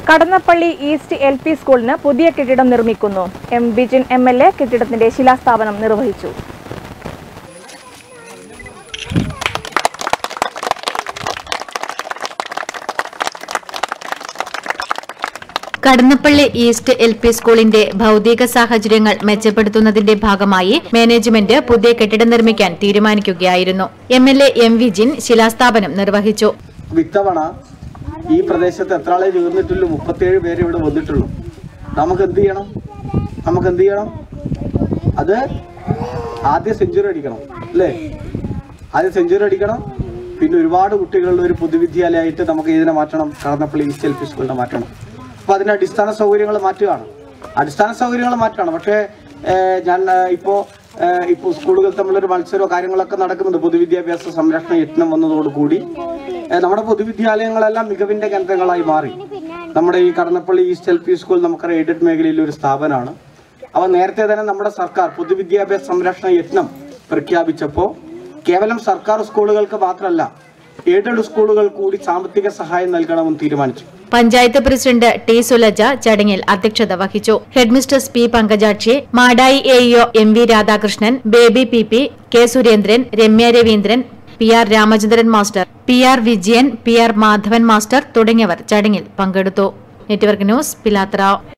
Kadannappally east L P സ്കൂളിന് പുതിയ കെട്ടിടം നിർമ്മിക്കുന്നു M Bijin M L A കെട്ടിടത്തിന്റെ ശിലാസ്ഥാപനം നിർവഹിച്ചു കടന്നപ്പള്ളി ഈസ്റ്റ് എൽ പി സ്കൂളിന്റെ ഭൌതിക സാഹചര്യങ്ങൾ മെച്ചപ്പെടുത്തുന്നതിന്റെ ഭാഗമായി മാനേജ്മെന്റ് പുതിയ കെട്ടിടം നിർമ്മിക്കാൻ തീരുമാനിക്കുകയായിരുന്നു M L A M Vijin ശിലാസ്ഥാപനം നിർവഹിച്ചു ഇത്തവണ ഈ പ്രദേശത്ത് എത്ര ആളെ ചേർന്നിട്ടുള്ളൂ മുപ്പത്തേഴ് പേര് ഇവിടെ വന്നിട്ടുള്ളൂ നമുക്ക് എന്ത് ചെയ്യണം നമുക്ക് എന്ത് ചെയ്യണം അത് ആദ്യം സെഞ്ചുറി അടിക്കണം അല്ലേ ആദ്യം സെഞ്ചുറി അടിക്കണം പിന്നെ ഒരുപാട് കുട്ടികളുടെ ഒരു പൊതുവിദ്യാലയമായിട്ട് നമുക്ക് ഇതിനെ മാറ്റണം കടന്നപ്പള്ളി ഈസ്റ്റ് എൽ പി സ്കൂളിനെ മാറ്റണം അപ്പോൾ അതിൻ്റെ അടിസ്ഥാന സൗകര്യങ്ങൾ മാറ്റുകയാണ് അടിസ്ഥാന സൗകര്യങ്ങൾ മാറ്റുകയാണ് പക്ഷേ ഏഹ്, ഞാൻ ഏഹ്, ഇപ്പോൾ ഏഹ്, ഇപ്പോൾ സ്കൂളുകൾ തമ്മിലൊരു മത്സരമോ കാര്യങ്ങളൊക്കെ നടക്കുന്നുണ്ട് പൊതുവിദ്യാഭ്യാസ സംരക്ഷണ യത്നം വന്നതോടുകൂടി ഏഹ്, നമ്മുടെ പൊതുവിദ്യാലയങ്ങളെല്ലാം മികവിൻ്റെ കേന്ദ്രങ്ങളായി മാറി നമ്മുടെ ഈ Kadannappalli east L P school നമുക്കറിയാം എയ്ഡഡ് മേഖലയിൽ ഒരു സ്ഥാപനമാണ് അവ നേരത്തെ തന്നെ നമ്മുടെ സർക്കാർ പൊതുവിദ്യാഭ്യാസ സംരക്ഷണ യത്നം പ്രഖ്യാപിച്ചപ്പോൾ കേവലം സർക്കാർ സ്കൂളുകൾക്ക് മാത്രമല്ല എയ്ഡഡ് സ്കൂളുകൾ കൂടി സാമ്പത്തിക സഹായം നൽകണമെന്ന് തീരുമാനിച്ചു പഞ്ചായത്ത് പ്രസിഡന്റ് ടി സുലജ ചടങ്ങിൽ അധ്യക്ഷത വഹിച്ചു headmistress P Pankajakshi Madayi AEO M V Radhakrishnan Baby P P K Surendran Ramya Raveendran P R Ramachandran master P R Vijayan P R Madhavan master തുടങ്ങിയവർ ചടങ്ങിൽ പങ്കെടുത്തു നെറ്റ്വർക്ക് ന്യൂസ് പിലാത്ര